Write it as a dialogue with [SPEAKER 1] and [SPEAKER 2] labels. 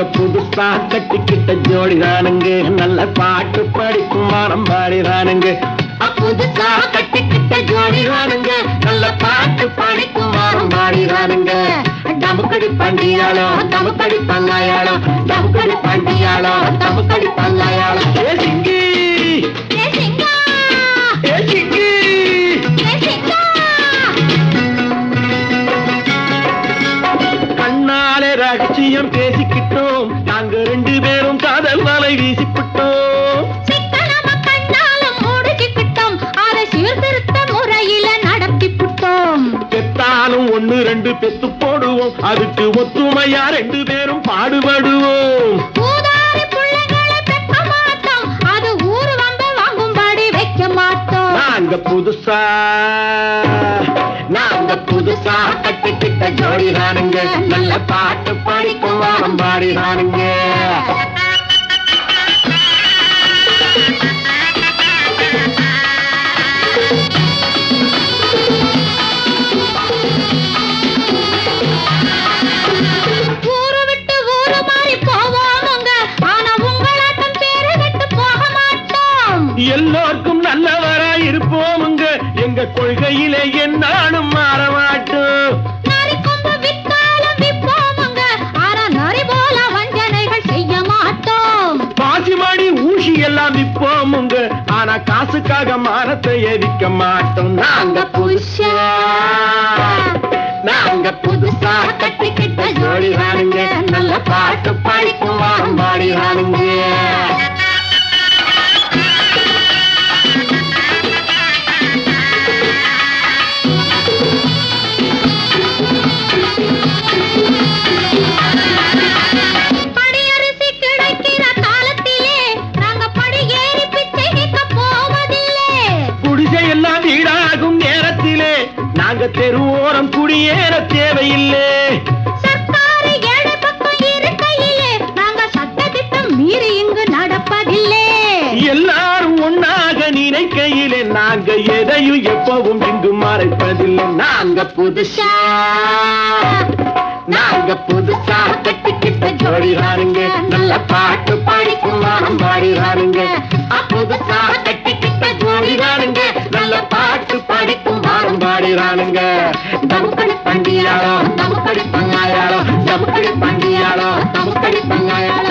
[SPEAKER 1] நாங்க புதுசா கட்டிக்கிட்ட ஜோடிதானுங்க நல்ல பாட்டு படிக்கும் வாரம் பாடிதானுங்க புதுசா கட்டிக்கிட்ட ஜோடிதானுங்க நல்ல பாட்டு படிக்கும் வாரம் பாடிதானுங்க டமுக்கடி பண்டியாளோ டமுக்கடி பங்காயாளோ டமுக்கடி பண்டியாளோ டமுக்கடி பங்காயாளோ ஏ சிங்கி
[SPEAKER 2] ஏ சிங்கா
[SPEAKER 1] ஏ சிங்கி
[SPEAKER 2] ஏ சிங்கா
[SPEAKER 1] கண்ணாலே ரகசியம் பேசிக்கிட்டோம் நாங்க ரெண்டு பேரும் காதல் வலை வீசிக்கிட்டோம்
[SPEAKER 2] சிக்கனம கண்ணால முடிச்சுக்கிட்டோம் அதை சீர்திருத்த முறையில நடத்தி புட்டோம்
[SPEAKER 1] பெத்தாலும் ஒண்ணு ரெண்டு பெத்து போடுவோம் அதுக்கு ஒத்துமையா ரெண்டு பேரும் பாடுபடுவோம்
[SPEAKER 2] ஊதாரி பிள்ளைங்களை பெக்க மாட்டோம் அது ஊரு வந்து வாங்கும்படி வைக்க மாட்டோம்
[SPEAKER 1] நாங்க புதுசா நாங்க புதுசா கட்டிக்கிட்ட ஜோடிதானுங்க நல்ல பாட்டு படிக்கும் வாரம் பாடிதானுங்க
[SPEAKER 2] ஊரு விட்டு ஊரு மாறி போவோமுங்க ஆனா உங்களாட்டம் பேரு விட்டு போக மாட்டோம்
[SPEAKER 1] எல்லோருக்கும் நல்லவரா இருப்போமுங்க எங்க கொள்கையிலே என்னாலும் மாற மாட்டோம்
[SPEAKER 2] நரி கொம்பு வித்தாலும் விப்போமுங்க ஆனா நரி போல வஞ்சனைகள் செய்ய மாட்டோம்
[SPEAKER 1] பாசிமாடி ஊசி எல்லாம் விற்போமுங்க ஆனா காசுக்காக மானத்தை எரிக்க மாட்டோம் நாங்க புதுசா நாங்க புதுசா கட்டிக்கிட்ட ஜோடிதானுங்க நல்ல பாட்டு படிக்கும் வாரம் பாடிதானுங்க
[SPEAKER 2] படியரிசி கிடைக்கிற காலத்திலே நாங்க படி ஏறி பிச்சை கேட்க போவதில்லை
[SPEAKER 1] குடிசை எல்லாம் வீடாகும் நேரத்திலே நாங்க தெருவோரம் குடியேற தேவையில்லை
[SPEAKER 2] சர்க்காரு ஏழை பக்கம் இருக்கையிலே நாங்க சட்டத்திட்டம் மீறி இங்கு நடப்பதில்லை
[SPEAKER 1] எல்லாரும் ஒன்னாக நினைக்கையிலே நாங்க எதையும் எப்பவும் இங்கு மறைப்பதில்லை நாங்க புதுசா நாங்க புதுசா கட்டிக்கிட்ட ஜோடிதானுங்க நல்ல பாட்டு படிக்கும் வாரம் பாடிதானுங்க புதுசா கட்டிக்கிட்ட ஜோடிதானுங்க நல்ல பாட்டு படிக்கும் வாரம் பாடிதானுங்க தமுக்கடி பண்டியாளோ தமுக்கடி பங்காயாளோ தமுக்கடி பண்டியாளோ தமுக்கடி பங்காயாளோ